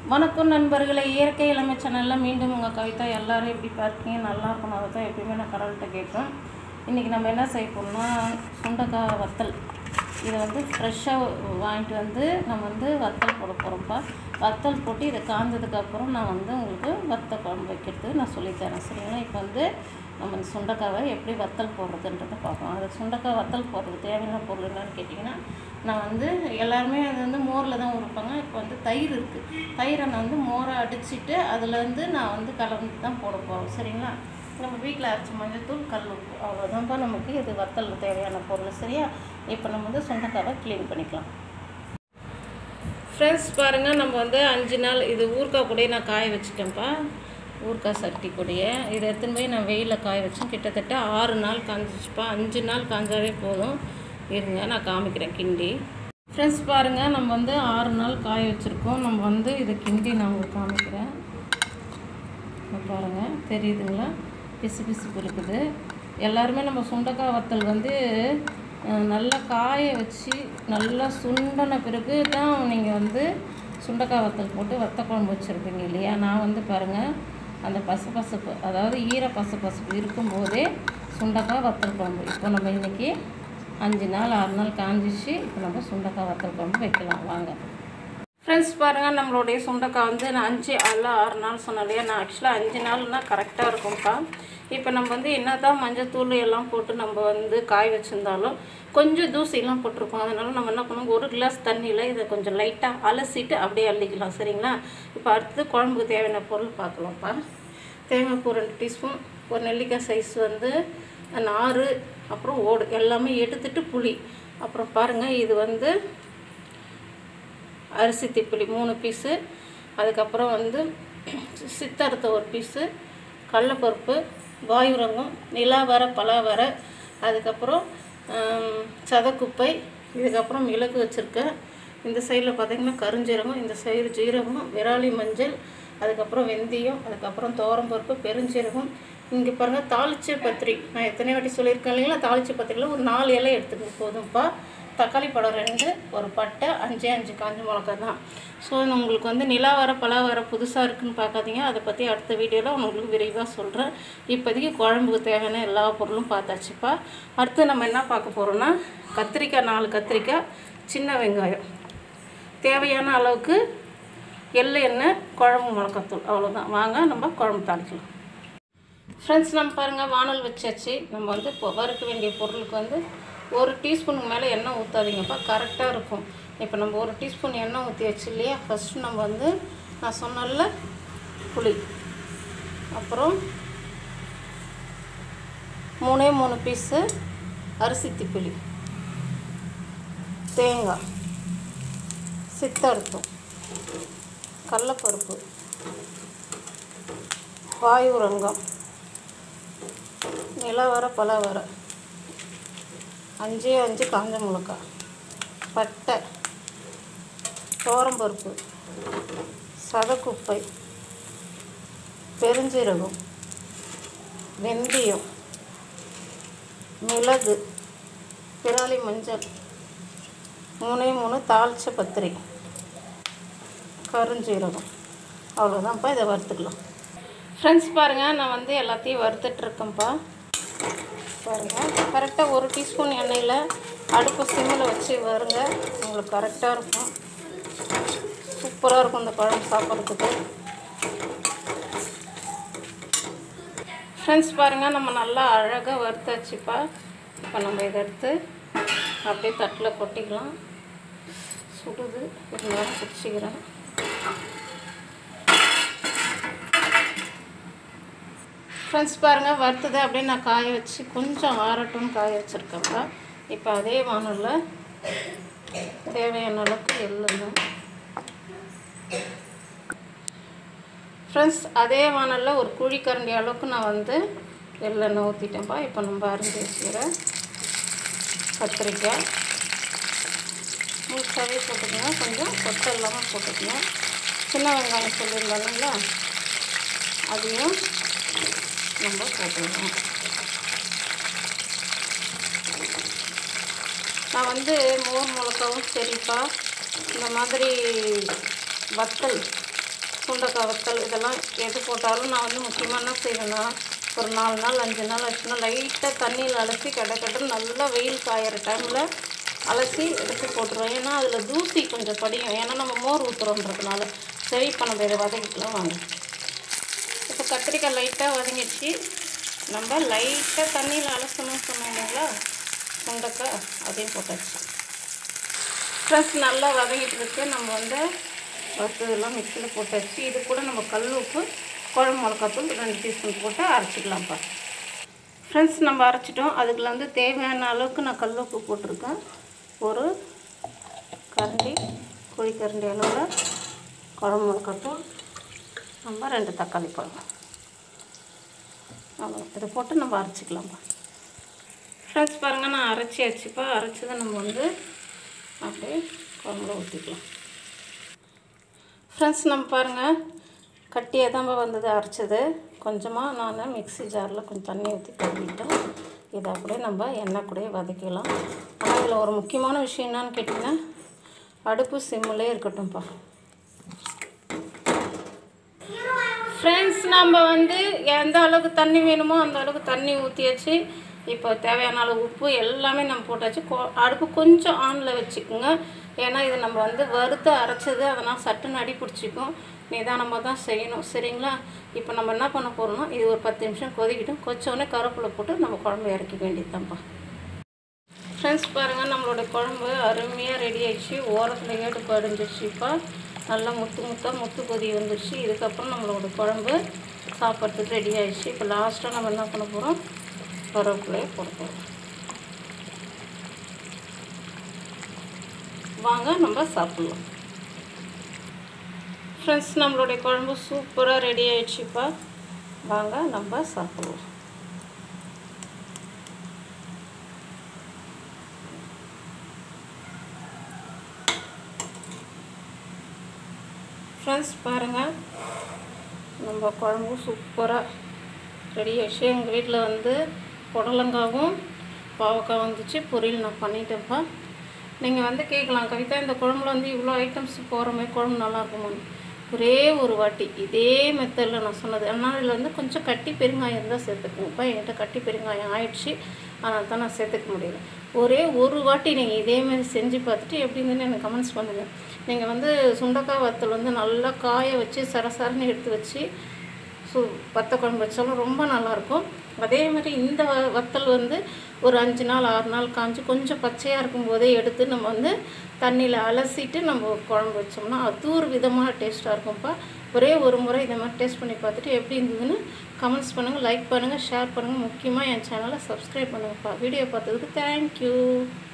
வணக்கம் நண்பர்களே இயற்கை இளமை சேனலில் மீண்டும் உங்கள் கவிதா எல்லாரும் எப்படி பார்க்கீங்க நல்லா இருக்கணும் அதை தான் எப்பயுமே நான் கடவுள்கிட்ட கேட்பேன் இன்றைக்கி நம்ம என்ன செய்ய போகிறோம்னா சுண்டைக்காய் வத்தல் இதை வந்து ஃப்ரெஷ்ஷாக வாங்கிட்டு வந்து நம்ம வந்து வத்தல் போட போகிறோம்ப்பா வத்தல் போட்டு இதை காஞ்சதுக்கப்புறம் நான் வந்து உங்களுக்கு வத்த குழம்பு வைக்கிறது நான் சொல்லித்தரேன் சரிங்களா இப்போ வந்து நம்ம இந்த சுண்டைக்காவை எப்படி வத்தல் போடுறதுன்றதை பார்க்கலாம் அது சுண்டைக்காய் வத்தல் போடுறதுக்கு தேவையான பொருள் என்னன்னு கேட்டிங்கன்னா நான் வந்து எல்லாருமே அது வந்து மோரில் தான் உருப்பாங்க இப்போ வந்து தயிர் இருக்குது தயிரை நான் வந்து மோரை அடிச்சிட்டு அதில் வந்து நான் வந்து கலந்து தான் போட போகிறோம் சரிங்களா நம்ம வீட்டில் அரைச்ச மஞ்சத்தூள் கல் உப்பு அவ்வளோதான்ப்பா நமக்கு இது வத்தல் தேவையான பொருள் சரியா இப்போ நம்ம வந்து சுண்டைக்காவை க்ளீன் பண்ணிக்கலாம் ஃப்ரெண்ட்ஸ் பாருங்கள் நம்ம வந்து அஞ்சு நாள் இது ஊறுகாய் கூடயே நான் காய வச்சுட்டேன்ப்பா ஊறுகாய் சட்டி கூடயே இதை எடுத்துன்னு போய் நான் வெயிலில் காய வச்சேன் கிட்டத்தட்ட ஆறு நாள் காஞ்சிச்சுப்பா அஞ்சு நாள் காஞ்சாவே போதும் இருங்க நான் காமிக்கிறேன் கிண்டி ஃப்ரெண்ட்ஸ் பாருங்கள் நம்ம வந்து ஆறு நாள் காய வச்சுருக்கோம் நம்ம வந்து இதை கிண்டி நான் உங்களுக்கு காமிக்கிறேன் இங்க பாருங்கள் தெரியுதுங்களா பிசு பிசுப்பு இருக்குது எல்லாருமே நம்ம சுண்டைக்காய் வத்தல் வந்து அஹ், நல்லா காய வச்சு நல்லா சுண்டன பிறகு தான் நீங்கள் வந்து சுண்டைக்காய் வத்தல் போட்டு வத்த குழம்பு வச்சுருப்பீங்க இல்லையா நான் வந்து பாருங்கள் அந்த பசு பசுப்பு அதாவது ஈர பசு பசுப்பு இருக்கும்போதே சுண்டைக்காய் வத்தல் குழம்பு இப்போ நம்ம இன்றைக்கி அஞ்சு நாள் ஆறு நாள் காஞ்சிச்சு இப்போ நம்ம சுண்டைக்காய் வத்தல் குழம்பு வைக்கலாம் வாங்க ஃப்ரெண்ட்ஸ் பாருங்கள் நம்மளுடைய சுண்டைக்காய் வந்து நான் அஞ்சு அல்ல ஆறு நாள் சொன்னேன் இல்லையா நான் ஆக்சுவலாக அஞ்சு நாள்னா கரெக்டாக இருக்கும்ப்பா இப்போ நம்ம வந்து என்ன தான் மஞ்சத்தூள் எல்லாம் போட்டு நம்ம வந்து காய வச்சுருந்தாலும் கொஞ்சம் தூசிலாம் போட்டிருக்கோம் அதனால நம்ம என்ன பண்ணுவோம் ஒரு கிளாஸ் தண்ணியில் இதை கொஞ்சம் லைட்டாக அலசிட்டு அப்படியே அள்ளிக்கலாம் சரிங்களா இப்போ அடுத்தது குழம்புக்கு தேவையான பொருள் பார்க்கலாம்ப்பா தேங்காய் பூ ரெண்டு டீஸ்பூன் ஒரு நெல்லிக்காய் சைஸ் வந்து நார் அப்புறம் ஓடு எல்லாமே எடுத்துட்டு புளி அப்புறம் பாருங்கள் இது வந்து அரிசி திப்பிலி மூணு பீஸு அதுக்கப்புறம் வந்து சித்தரத்தை ஒரு பீஸு கடலப்பருப்பு வாயுரங்கம் நிலாவரை பலாவரை அதுக்கப்புறம் ஆம், சதக்குப்பை இதுக்கப்புறம் மிளகு வச்சுருக்கேன் இந்த சைடில் பார்த்தீங்கன்னா கருஞ்சீரகம் இந்த சைடு ஜீரகம் விராலி மஞ்சள் அதுக்கப்புறம் வெந்தயம் அதுக்கப்புறம் துவரம்பருப்பு பெருஞ்சீரகம் இங்கே பாருங்கள் தாளிச்ச பத்திரி நான் எத்தனை வாட்டி சொல்லியிருக்கேன் இல்லைங்களா தாளிச்ச பத்திரியில் ஒரு நாலு இலை எடுத்துக்கணும் போதும்ப்பா தக்காளி பழம் ரெண்டு ஒரு பட்டை அஞ்சே அஞ்சு காஞ்ச மிளகா தான் ஸோ உங்களுக்கு வந்து நிலா வர பலா வர புதுசாக இருக்குன்னு பார்க்காதீங்க அதை பற்றி அடுத்த வீடியோவில் உங்களுக்கு விரைவாக சொல்கிறேன் இப்போதைக்கு குழம்புக்கு தேவையான எல்லா பொருளும் பார்த்தாச்சுப்பா அடுத்து நம்ம என்ன பார்க்க போகிறோம்னா கத்திரிக்காய் நாலு கத்திரிக்காய் சின்ன வெங்காயம் தேவையான அளவுக்கு எள்ளு எண்ணெய் குழம்பு மிளகாத்தூள் அவ்வளோதான் வாங்க நம்ம குழம்பு தாளிக்கலாம் ஃப்ரெண்ட்ஸ் நம்ம பாருங்கள் வானல் வச்சாச்சு நம்ம வந்து இப்போ வறுக்க வேண்டிய பொருளுக்கு வந்து ஒரு டீஸ்பூனுக்கு மேலே எண்ணெய் ஊற்றாதீங்கப்பா கரெக்டாக இருக்கும் இப்போ நம்ம ஒரு டீஸ்பூன் எண்ணெய் ஊற்றியாச்சு இல்லையா ஃபஸ்ட்டு நம்ம வந்து நான் சொன்னல புளி அப்புறம் மூணே மூணு பீஸு அரிசி திப்பிலி தேங்காய் சித்தர்த்தம் கடலப்பருப்பு வாயுரங்கம் நிலவர பலவர அஞ்சே அஞ்சு காஞ்ச மிளகாய் பட்டை தோரம்பருப்பு சதக்குப்பை பெருஞ்சீரகம் வெந்தயம் மிளகு பிராலி மஞ்சள் மூணே மூணு தாளிச்ச பத்திரி கருஞ்சீரகம் அவ்வளோதான்ப்பா இதை வறுத்துக்கலாம் ஃப்ரெண்ட்ஸ் பாருங்கள் நான் வந்து எல்லாத்தையும் வறுத்துட்ருக்கேன்ப்பா பாருங்கள் கரெக்டாக ஒரு டீஸ்பூன் எண்ணெயில் அடுப்பு சிம்மில் வச்சு வருங்க உங்களுக்கு கரெக்டாக இருக்கும் சூப்பராக இருக்கும் இந்த குழம்பு சாப்பிட்றதுக்கு ஃப்ரெண்ட்ஸ் பாருங்கள் நம்ம நல்லா அழகாக வறுத்தாச்சுப்பா இப்போ நம்ம இதை எடுத்து அப்படியே தட்டில் கொட்டிக்கலாம் சுடுது இருந்தாலும் பிடிச்சிக்கிறேன் ஃப்ரெண்ட்ஸ் பாருங்கள் வறுத்ததை அப்படியே நான் காய வச்சு கொஞ்சம் ஆறட்டும் காய வச்சுருக்கேன்ப்பா இப்போ அதே வானலில் தேவையான அளவுக்கு எள்ளெண்ணெய் ஃப்ரெண்ட்ஸ் அதே வானலில் ஒரு குழிக்கரண்டி அளவுக்கு நான் வந்து எள்ளெண்ணெய் ஊற்றிட்டேன்ப்பா இப்போ நம்ம அரிஞ்சு வச்சுக்கிற கத்திரிக்காய் முழுசாகவே போட்டுக்கங்க கொஞ்சம் கொட்டை இல்லாமல் போட்டுக்கங்க சின்ன வெங்காயம் சொல்லியிருந்தானுங்களா அதையும் நம்ம போட்டுக்கலாம் நான் வந்து மோர் மிளகாவும் சரிப்பா இந்த மாதிரி வத்தல் சுண்டக்காய் வத்தல் இதெல்லாம் எது போட்டாலும் நான் வந்து முக்கியமாக என்ன செய்வேன்னா ஒரு நாலு நாள் அஞ்சு நாள் ஆச்சுன்னா லைட்டாக தண்ணியில் அலசி கடை கடன்னு நல்லா வெயில் காயிற டைமில் அலசி எடுத்து போட்டுருவேன் ஏன்னா அதில் தூசி கொஞ்சம் படியும் ஏன்னா நம்ம மோர் ஊற்றுறோன்றதுனால சரி இப்போ நம்ம இதை வதக்கிக்கலாம் வாங்க இப்போ கத்திரிக்காய் லைட்டாக வதங்கிடுச்சு நம்ம லைட்டாக தண்ணியில் அலசணும்னு சொன்னோம் இல்லைங்களா சுண்டக்காய் அதையும் போட்டாச்சு ஃப்ரெண்ட்ஸ் நல்லா வதங்கிட்டு இருக்கு நம்ம வந்து வறுத்ததெல்லாம் மிக்சியில் போட்டாச்சு இது கூட நம்ம கல் உப்பு குழம்பு மிளகாத்தூள் ரெண்டு டீஸ்பூன் போட்டு அரைச்சிக்கலாம்ப்பா ஃப்ரெண்ட்ஸ் நம்ம அரைச்சிட்டோம் அதுக்குள்ள வந்து தேவையான அளவுக்கு நான் கல் உப்பு போட்டிருக்கேன் ஒரு கரண்டி குழி கரண்டி அளவில் குழம்பு மிளகாத்தூள் நம்ம ரெண்டு தக்காளி பழம் அவ்வளோ இதை போட்டு நம்ம அரைச்சிக்கலாம்ப்பா ஃப்ரெண்ட்ஸ் பாருங்கள் நான் அரைச்சியாச்சுப்பா அரைச்சதை நம்ம வந்து அப்படியே குழம்புல ஊற்றிக்கலாம் ஃப்ரெண்ட்ஸ் நம்ம பாருங்கள் கட்டியாக தான் வந்தது அரைச்சது கொஞ்சமாக நான் மிக்ஸி ஜாரில் கொஞ்சம் தண்ணி ஊற்றி கழுவிட்டேன் இதை அப்படியே நம்ம எண்ணெய் கூடயே வதக்கிக்கலாம் ஆனால் இதில் ஒரு முக்கியமான விஷயம் என்னன்னு கேட்டிங்கன்னா அடுப்பு சிம்மிலே இருக்கட்டும்ப்பா ஃப்ரெண்ட்ஸ் நம்ம வந்து எந்த அளவுக்கு தண்ணி வேணுமோ அந்த அளவுக்கு தண்ணி ஊற்றியாச்சு இப்போ தேவையான அளவு உப்பு எல்லாமே நம்ம போட்டாச்சு கொ அடுப்பு கொஞ்சம் ஆனில் வச்சுக்கோங்க ஏன்னா இது நம்ம வந்து வறுத்து அரைச்சது அதெல்லாம் சட்டுன்னு அடி பிடிச்சிக்கும் நிதானமாக தான் செய்யணும் சரிங்களா இப்போ நம்ம என்ன பண்ண போகிறோம்னா இது ஒரு பத்து நிமிஷம் கொதிக்கிட்டும் கொச்சோடனே கருவேப்பிலை போட்டு நம்ம குழம்பு இறக்கிக்க வேண்டியதுதான்ப்பா ஃப்ரெண்ட்ஸ் பாருங்கள் நம்மளோட குழம்பு அருமையாக ரெடி ஆயிடுச்சு ஓரத்தில் ஏடு படிஞ்சிருச்சுப்பா நல்லா முத்து முத்தாக முத்து கொதி வந்துருச்சு இதுக்கப்புறம் நம்மளோட குழம்பு சாப்பிட்றதுக்கு ரெடி ஆயிடுச்சு இப்போ லாஸ்ட்டாக நம்ம என்ன பண்ண போகிறோம் கருவேப்பிலையை போட போகிறோம் வாங்க நம்ம சாப்பிட்லாம் ஃப்ரெண்ட்ஸ் நம்மளுடைய குழம்பு சூப்பராக ரெடி ஆயிடுச்சுப்பா வாங்க நம்ம சாப்பிட்லாம் ஃப்ரெண்ட்ஸ் பாருங்கள் நம்ம குழம்பு சூப்பராக ரெடி ஆயிடுச்சு எங்கள் வீட்டில் வந்து புடலங்காவும் பாவக்காய் வந்துச்சு பொரியல் நான் பண்ணிட்டேன்ப்பா நீங்கள் வந்து கேட்கலாம் கவிதா இந்த குழம்புல வந்து இவ்வளோ ஐட்டம்ஸ் போகிறோமே குழம்பு நல்லா இருக்குமான்னு ஒரே ஒரு வாட்டி இதே மெத்தடில் நான் சொன்னது ஆனால் இதில் வந்து கொஞ்சம் கட்டி பெருங்காயம் தான் சேர்த்துக்கோங்கப்பா என்கிட்ட கட்டி பெருங்காயம் ஆயிடுச்சு அதனால தான் நான் சேர்த்துக்க முடியல ஒரே ஒரு வாட்டி நீங்கள் இதேமாதிரி செஞ்சு பார்த்துட்டு எப்படி இருந்துன்னு எனக்கு கமெண்ட்ஸ் பண்ணுங்கள் நீங்கள் வந்து சுண்டக்காய் வத்தல் வந்து நல்லா காய வச்சு சரசரன்னு எடுத்து வச்சு சு வத்த குழம்பு வச்சாலும் ரொம்ப நல்லாயிருக்கும் அதே மாதிரி இந்த வ- வத்தல் வந்து ஒரு அஞ்சு நாள் ஆறு நாள் காஞ்சு கொஞ்சம் பச்சையாக இருக்கும்போதே எடுத்து நம்ம வந்து தண்ணியில் அலசிட்டு நம்ம குழம்பு வச்சோம்னா அது ஒரு விதமான டேஸ்ட்டாக இருக்கும்ப்பா ஒரே ஒரு முறை இதை மாதிரி டேஸ்ட் பண்ணி பார்த்துட்டு எப்படி இருந்ததுன்னு கமெண்ட்ஸ் பண்ணுங்கள் லைக் பண்ணுங்கள் ஷேர் பண்ணுங்கள் முக்கியமாக என் சேனலை சப்ஸ்கிரைப் பண்ணுங்கப்பா வீடியோ பார்த்ததுக்கு தேங்க்யூ